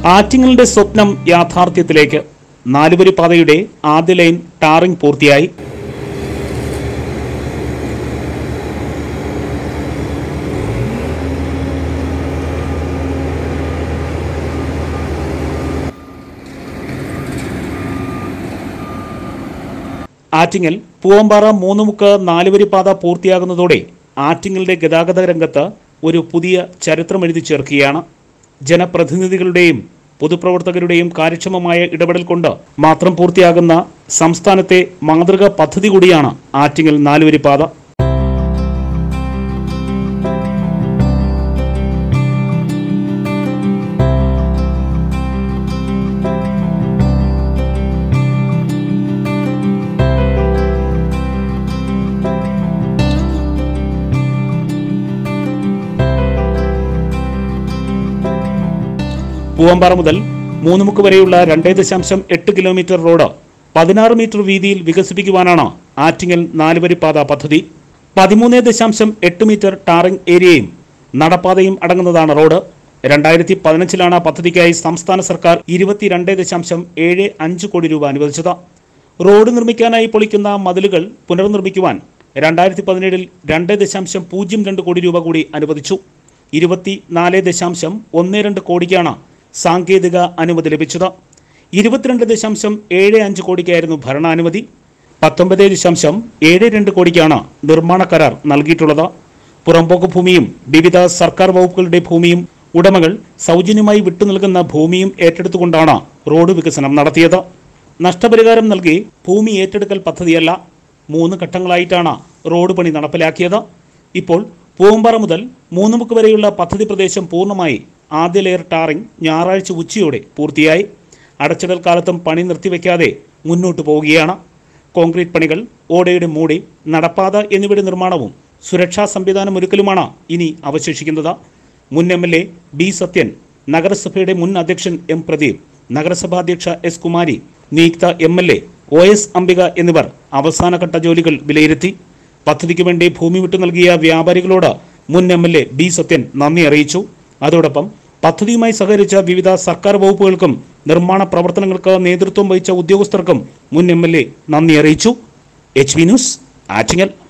ആറ്റിങ്ങലിന്റെ സ്വപ്നം യാഥാർത്ഥ്യത്തിലേക്ക് നാലുവരി പാതയുടെ ആദ്യ ലൈൻ ടാറിംഗ് പൂർത്തിയായി ആറ്റിങ്ങൽ പൂവമ്പാറ മൂന്നുമുക്ക് നാലുവരി പാത പൂർത്തിയാകുന്നതോടെ ആറ്റിങ്ങലിന്റെ ഗതാഗത രംഗത്ത് ഒരു പുതിയ ചരിത്രം എഴുതി ചേർക്കുകയാണ് ജനപ്രതിനിധികളുടെയും പൊതുപ്രവർത്തകരുടെയും കാര്യക്ഷമമായ ഇടപെടൽ കൊണ്ട് മാത്രം പൂർത്തിയാകുന്ന സംസ്ഥാനത്തെ മാതൃകാ പദ്ധതി കൂടിയാണ് ആറ്റിങ്ങൽ നാലുവരി പാത പൂവമ്പാറ മുതൽ മൂന്നുമുക്ക് വരെയുള്ള രണ്ടേ ദശാംശം എട്ട് കിലോമീറ്റർ റോഡ് പതിനാറ് മീറ്റർ വീതിയിൽ വികസിപ്പിക്കുവാനാണ് ആറ്റിങ്ങൽ നാലുവരി പാത പദ്ധതി പതിമൂന്ന് ദശാംശം എട്ട് മീറ്റർ ടാറിംഗ് ഏരിയയും നടപ്പാതയും അടങ്ങുന്നതാണ് റോഡ് രണ്ടായിരത്തി പതിനഞ്ചിലാണ് പദ്ധതിക്കായി സംസ്ഥാന സർക്കാർ ഇരുപത്തിരണ്ട് ദശാംശം ഏഴ് അഞ്ച് കോടി രൂപ അനുവദിച്ചത് റോഡ് നിർമ്മിക്കാനായി പൊളിക്കുന്ന മതിലുകൾ പുനർനിർമ്മിക്കുവാൻ രണ്ടായിരത്തി പതിനേഴിൽ രണ്ട് ദശാംശം പൂജ്യം രണ്ട് കോടി രൂപ കൂടി അനുവദിച്ചു ഇരുപത്തി നാല് ദശാംശം ഒന്ന് രണ്ട് കോടിക്കാണ് സാങ്കേതിക അനുമതി ലഭിച്ചത് ഇരുപത്തിരണ്ട് ദശാംശം ഏഴ് അഞ്ച് കോടിക്കായിരുന്നു ഭരണാനുമതി പത്തൊമ്പത് ദശാംശം ഏഴ് രണ്ട് കോടിക്കാണ് നിർമ്മാണ കരാർ നൽകിയിട്ടുള്ളത് പുറമ്പോക്ക് ഭൂമിയും വിവിധ സർക്കാർ വകുപ്പുകളുടെ ഭൂമിയും ഉടമകൾ സൗജന്യമായി വിട്ടു നൽകുന്ന ഭൂമിയും ഏറ്റെടുത്തുകൊണ്ടാണ് റോഡ് വികസനം നടത്തിയത് നഷ്ടപരിഹാരം നൽകി ഭൂമി ഏറ്റെടുക്കൽ പദ്ധതിയല്ല മൂന്ന് ഘട്ടങ്ങളായിട്ടാണ് റോഡ് പണി നടപ്പിലാക്കിയത് ഇപ്പോൾ പൂവമ്പാറ മുതൽ മൂന്നുമുക്ക് വരെയുള്ള പദ്ധതി പ്രദേശം പൂർണ്ണമായി ആദ്യ ലെയർ ടാറിംഗ് ഞായറാഴ്ച ഉച്ചയോടെ പൂർത്തിയായി അടച്ചിടൽ കാലത്തും പണി നിർത്തിവെക്കാതെ മുന്നോട്ടു പോവുകയാണ് കോൺക്രീറ്റ് പണികൾ ഓടയുടെ മൂടി നടപ്പാത എന്നിവയുടെ നിർമ്മാണവും സുരക്ഷാ സംവിധാനം ഒരുക്കലുമാണ് ഇനി അവശേഷിക്കുന്നത് മുൻ M L A B Sathyan നഗരസഭയുടെ മുൻ അധ്യക്ഷൻ എം പ്രദീപ് നഗരസഭാ അധ്യക്ഷ എസ് കുമാരി നിയുക്ത M L A O S Ambika എന്നിവർ അവസാനഘട്ട ജോലികൾ വിലയിരുത്തി പദ്ധതിക്ക് വേണ്ടി ഭൂമി വിട്ടു നൽകിയ വ്യാപാരികളോട് മുൻ M L A B Sathyan നന്ദി അറിയിച്ചു അതോടൊപ്പം പദ്ധതിയുമായി സഹകരിച്ച വിവിധ സർക്കാർ വകുപ്പുകൾക്കും നിർമ്മാണ പ്രവർത്തനങ്ങൾക്ക് നേതൃത്വം വഹിച്ച ഉദ്യോഗസ്ഥർക്കും മുൻ എം എൽ എ നന്ദി അറിയിച്ചു എച്ച് വി ന്യൂസ് ആറ്റിങ്ങൽ